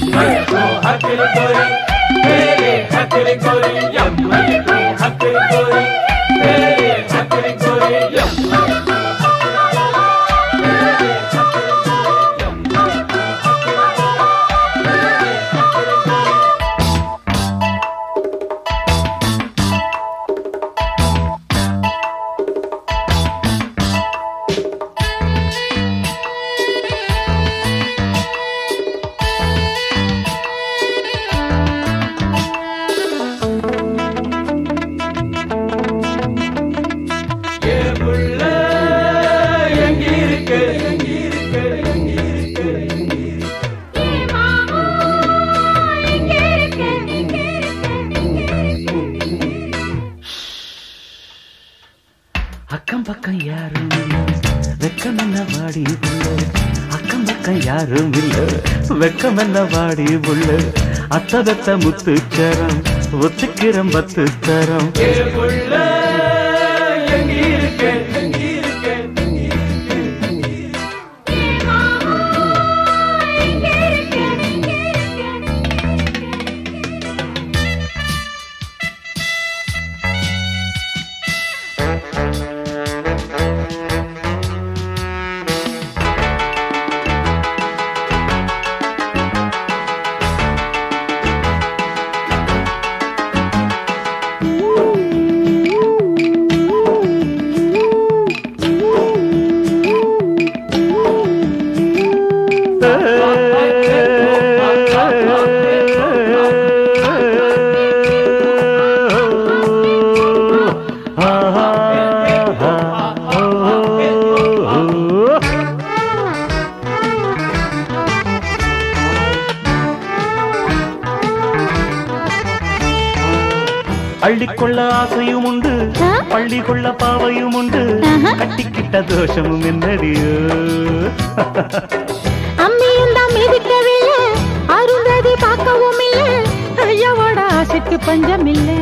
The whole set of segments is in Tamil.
அக்கம் பக்கம் யாரும் இல்ல வெக்கம் என்ன வாடி உள்ள அக்கம் பக்கம் யாரும் இல்ல வெக்கம் என்ன வாடி உள்ள அத்த பெத்த முத்துச்சரம் ஒத்துக்கிறம் பத்து தரம் அள்ளிக்கொள்ள ஆசையும் உண்டு ஆ? பள்ளி கொள்ள பாவையும் உண்டு ஆஹா. கட்டிக்கிட்ட தோஷமும் என்னடியோ அம்மியும் தான் மிதிக்கவில்லை அருந்ததி பார்க்கவும் இல்லை ஐயாவோட ஆசைக்கு பஞ்சம் இல்லை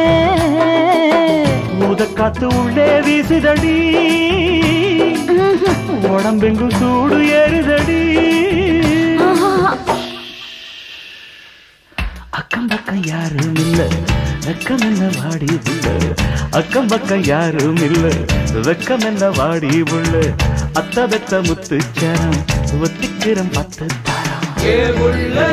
ஊதக்காத்து உள்ளே வீசுதடி உடம்பெங்கும் சூடு ஏறுதடி அக்கம் பக்கம் யாரும் இல்ல வெக்கம் என்ன வாடி உள்ள அக்கம் பக்கம் யாரும் இல்ல வெக்கம் என்ன வாடி உள்ள அத்த பெத்த முத்துச்சரம் ஒத்திக்கிறம் பத்து தரம்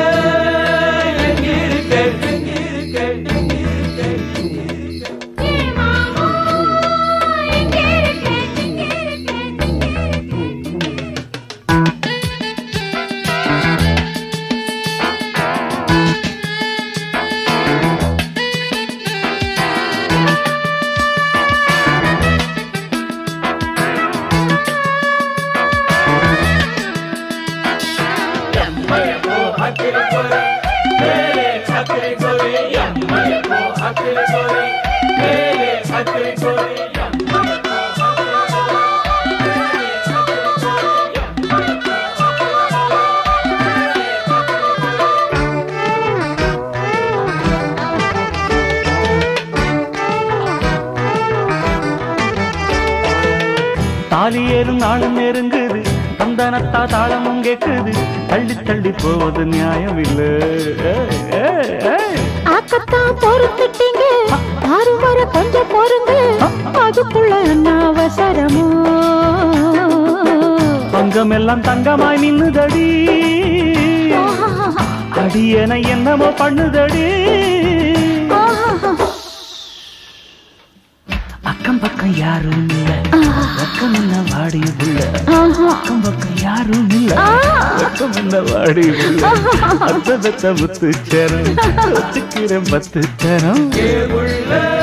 தாலி ஏறும் நாளும் நெருங்குது தந்தனத்தா தாளமும் கேக்குது தள்ளி தள்ளி போவது நியாயம் இல்ல ஆக்கத்தான் பொறுத்துட்டீங்க யாரும் வர கொஞ்சம் பொறுங்க அதுக்குள்ள என்ன அவசரமோ பங்கம் எல்லாம் தங்கமாய் நின்னுதடி அடியனை என்னமோ பண்ணுதடி அக்கம் பக்கம் யாரும் இல்ல பக்கம் என்ன வாடி உள்ள அக்கம் பக்கம் யாரும் இல்ல பக்கம் என்ன வாடி உள்ள அத்த பெத்த முத்து சேரம் ஒத்துக்கிறேன் பத்து தரம்